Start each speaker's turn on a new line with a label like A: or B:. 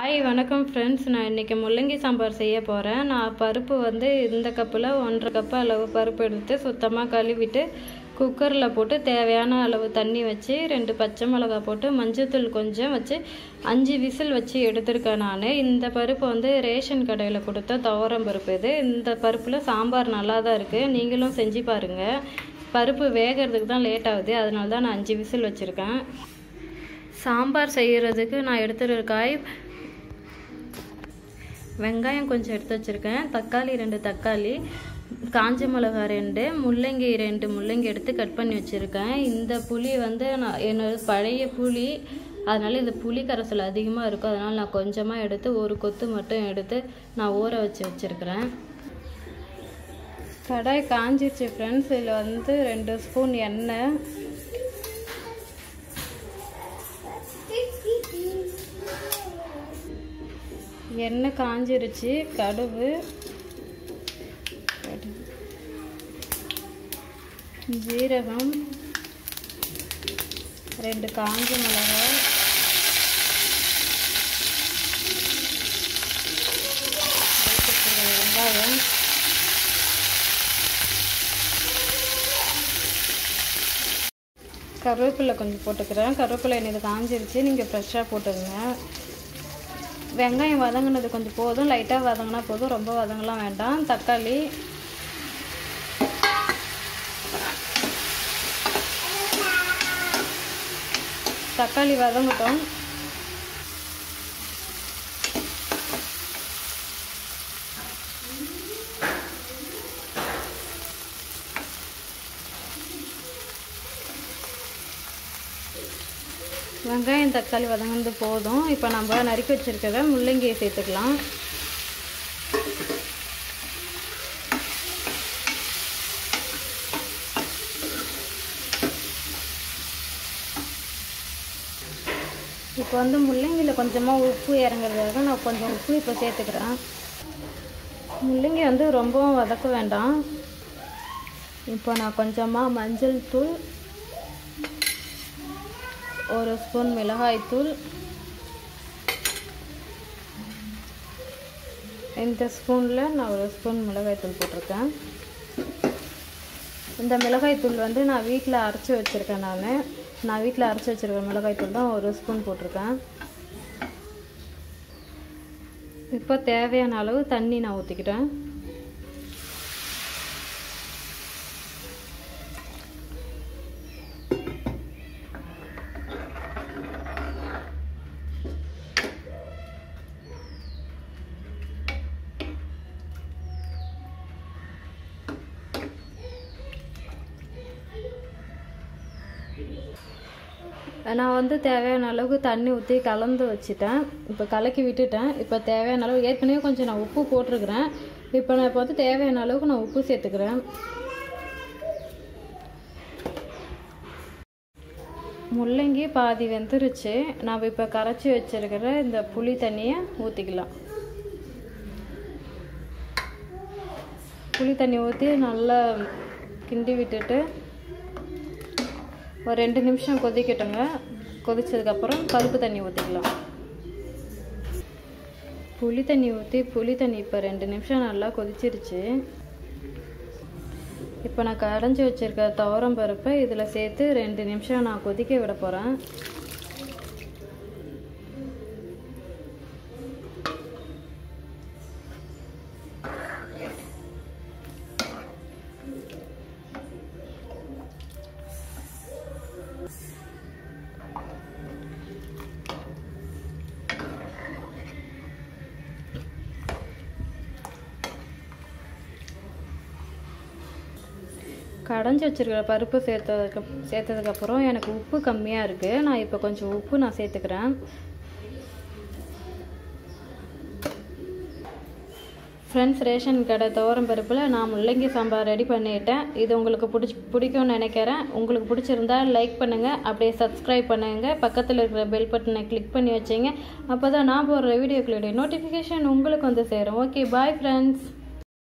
A: hi வணக்கம் friends நான் இன்றைக்கி முள்ளங்கி சாம்பார் செய்ய போகிறேன் நான் பருப்பு வந்து இந்த கப்பில் ஒன்றரை கப்பு அளவு பருப்பு எடுத்து சுத்தமாக கழுவிட்டு குக்கரில் போட்டு தேவையான அளவு தண்ணி வச்சு ரெண்டு பச்சை மிளகாய் போட்டு மஞ்சத்தூள் கொஞ்சம் வச்சு அஞ்சு விசில் வச்சு எடுத்திருக்கேன் நான் இந்த பருப்பு வந்து ரேஷன் கடையில் கொடுத்த துவரம் பருப்பு இது இந்த பருப்பில் சாம்பார் நல்லா தான் இருக்குது நீங்களும் செஞ்சு பாருங்கள் பருப்பு வேகிறதுக்கு தான் லேட் ஆகுது அதனால தான் நான் அஞ்சு விசில் வச்சுருக்கேன் சாம்பார் செய்கிறதுக்கு நான் எடுத்துகிற காய் வெங்காயம் கொஞ்சம் எடுத்து வச்சுருக்கேன் தக்காளி ரெண்டு தக்காளி காஞ்ச மிளகா ரெண்டு முள்ளங்கி ரெண்டு முள்ளங்கி எடுத்து கட் பண்ணி வச்சுருக்கேன் இந்த புளி வந்து நான் என்னோட பழைய புளி அதனால் இந்த புளி கரைசல் அதிகமாக இருக்கும் அதனால் நான் கொஞ்சமாக எடுத்து ஒரு கொத்து மட்டும் எடுத்து நான் ஊற வச்சு வச்சுருக்கிறேன் கடாய் காஞ்சிருச்சு ஃப்ரெண்ட்ஸ் இதில் வந்து ரெண்டு ஸ்பூன் எண்ணெய் எண்ணெய் காஞ்சிருச்சு கடுகு ஜீரகம் ரெண்டு காஞ்ச மிளகாய் வெங்காயம் கருவேப்பிலை கொஞ்சம் போட்டுக்கிறேன் கருவேப்பிலை எனக்கு காஞ்சிருச்சு நீங்கள் ஃப்ரெஷ்ஷாக போட்டுருங்க வெங்காயம் வதங்கினது கொஞ்சம் போதும் லைட்டாக வதங்கினா போதும் ரொம்ப வதங்கலாம் வேண்டாம் தக்காளி தக்காளி வதங்கட்டும் வெங்காயம் தக்காளி வதங்கினது போதும் இப்போ நம்ம நறுக்கி வச்சுருக்கிறத முள்ளங்கியை சேர்த்துக்கலாம் இப்போ வந்து முள்ளங்கியில் கொஞ்சமாக உப்பு இறங்குறதுக்காக நான் கொஞ்சம் உப்பு இப்போ சேர்த்துக்கிறேன் முள்ளங்கி வந்து ரொம்பவும் வதக்க வேண்டாம் இப்போ நான் கொஞ்சமாக மஞ்சள் தூள் ஒரு ஸ்பூன் மிளகாய்த்தூள் இந்த ஸ்பூனில் நான் ஒரு ஸ்பூன் மிளகாய்த்தூள் போட்டிருக்கேன் இந்த மிளகாய்த்தூள் வந்து நான் வீட்டில் அரைச்சி வச்சுருக்கேன் நான் நான் வீட்டில் அரைச்சி வச்சுருக்க மிளகாய்த்தூள் தான் ஒரு ஸ்பூன் போட்டிருக்கேன் இப்போ தேவையான அளவு தண்ணி நான் ஊற்றிக்கிட்டேன் நான் வந்து தேவையான அளவுக்கு தண்ணி ஊற்றி கலந்து வச்சுட்டேன் இப்போ கலக்கி விட்டுட்டேன் இப்போ தேவையான அளவு ஏற்கனவே கொஞ்சம் நான் உப்பு போட்டிருக்கிறேன் இப்போ நான் இப்போ வந்து தேவையான அளவுக்கு நான் உப்பு சேர்த்துக்கிறேன் முள்ளங்கி பாதி வெந்துருச்சு நான் இப்போ கரைச்சி வச்சிருக்கிற இந்த புளி தண்ணியை ஊற்றிக்கலாம் புளி தண்ணி ஊற்றி நல்லா கிண்டி விட்டுட்டு ஒரு ரெண்டு நிமிஷம் கொதிக்கட்டுங்க கொதிச்சதுக்கப்புறம் பருப்பு தண்ணி ஊற்றிக்கலாம் புளி தண்ணி ஊற்றி புளி தண்ணி இப்போ ரெண்டு நிமிஷம் நல்லா கொதிச்சிருச்சு இப்போ நான் கடைஞ்சி வச்சுருக்க துவரம் பருப்பை இதில் சேர்த்து ரெண்டு நிமிஷம் நான் கொதிக்க விட போகிறேன் கடைஞ்சி வச்சுருக்கிற பருப்பு சேர்த்ததுக்கு சேர்த்ததுக்கப்புறம் எனக்கு உப்பு கம்மியாக இருக்குது நான் இப்போ கொஞ்சம் உப்பு நான் சேர்த்துக்கிறேன் ஃப்ரெண்ட்ஸ் ரேஷன் கடை துவரம் பருப்பில் நான் முள்ளங்கி சாம்பார் ரெடி பண்ணிட்டேன் இது உங்களுக்கு பிடிச்சி பிடிக்கும்னு நினைக்கிறேன் உங்களுக்கு பிடிச்சிருந்தா லைக் பண்ணுங்கள் அப்படியே சப்ஸ்கிரைப் பண்ணுங்கள் பக்கத்தில் இருக்கிற பெல் பட்டனை கிளிக் பண்ணி வச்சிங்க அப்போ தான் நான் போடுற வீடியோக்களுடைய நோட்டிஃபிகேஷன் உங்களுக்கு வந்து சேரும் ஓகே பாய் ஃப்ரெண்ட்ஸ்